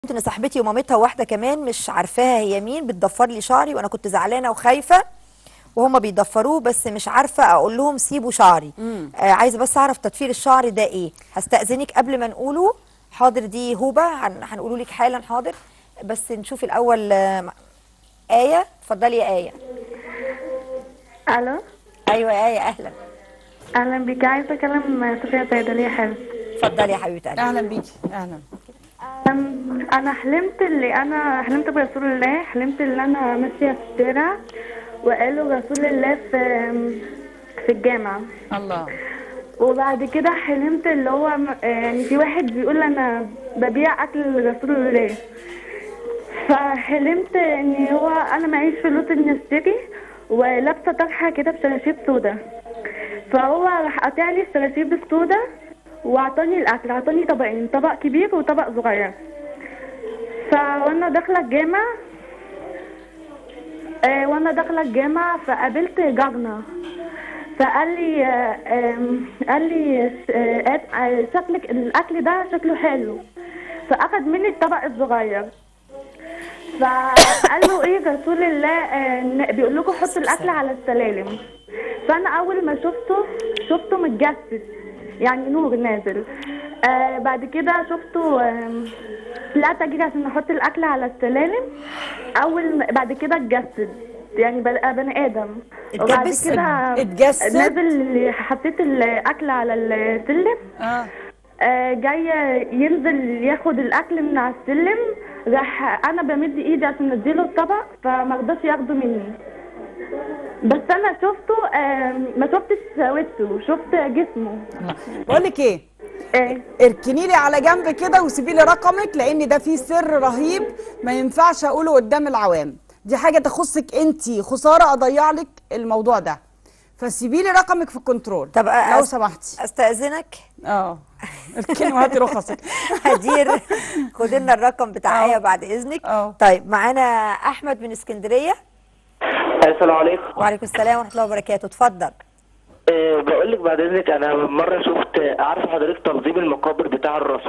كنت انا صاحبتي ومامتها واحده كمان مش عارفاها هي مين بتضفر لي شعري وانا كنت زعلانه وخايفه وهم بيضفروه بس مش عارفه اقول لهم سيبوا شعري آه عايزه بس اعرف تضفير الشعر ده ايه هستاذنك قبل ما نقوله حاضر دي هوبه هن- هنقوله لك حالا حاضر بس نشوف الاول آه، ايه اتفضلي يا ايه الو ايوه يا ايه اهلا اهلا بيكي عايزه اكلم صوفيا صيدليه حلو اتفضلي يا حبيبه قلبي اهلا بيكي اهلا أم، انا حلمت اللي انا حلمت برسول الله حلمت اللي انا ماشيه في الشارع وقالوا رسول الله في في الجامع الله وبعد كده حلمت اللي هو م- يعني في واحد بيقول انا ببيع اكل رسول الله فحلمت ان هو انا معيش فلوس اني اشتري ولابسه طرحه كده بشراشيب سودا فهو راح قاطع لي الشراشيب السودا واعطاني الاكل اعطاني طبقين طبق كبير وطبق صغير فوانا داخله الجامع آه، وانا داخله الجامع فقابلت جارنا فقال لي آه، آم، قال لي آه، آت- آه، شكلك الاكل ده شكله حلو فاخد مني الطبق الصغير فقال له ايه رسول الله آه، ن- بيقول لكم حطوا الاكل على السلالم فانا اول ما شفته شفته متجسد يعني نور نازل آه بعد كده شفته آم، طلعت اجري عشان احط الاكل على السلالم اول ما بعد كده اتجسد يعني بقى بني ادم وبعد اتجسد؟ كده اتجسد؟ نازل حطيت الاكل على السلم اه آه، جاي ينزل ياخد الاكل من على السلم راح انا بمد ايدي عشان اديله الطبق فما رضاش ياخده مني بس انا شفته آه، ما شفتش وشه شفت جسمه بقول لك ايه آه، اركني لي على جنب كده وسيبي لي رقمك لان ده فيه سر رهيب ما ينفعش اقوله قدام العوام دي حاجه تخصك انت خساره اضيع لك الموضوع ده فسيبي لي رقمك في الكنترول طب أ- لو أس- سمحتي استاذنك اه اركني وهاتي رخصك هدير خد لنا الرقم بتاع آه. ايه بعد اذنك آه. طيب معانا احمد من اسكندريه السلام عليكم وعليكم السلام ورحمه الله وبركاته اتفضل أه بقول لك بعد اذنك انا مره شفت عارف حضرتك تنظيم المقابر بتاع الرسول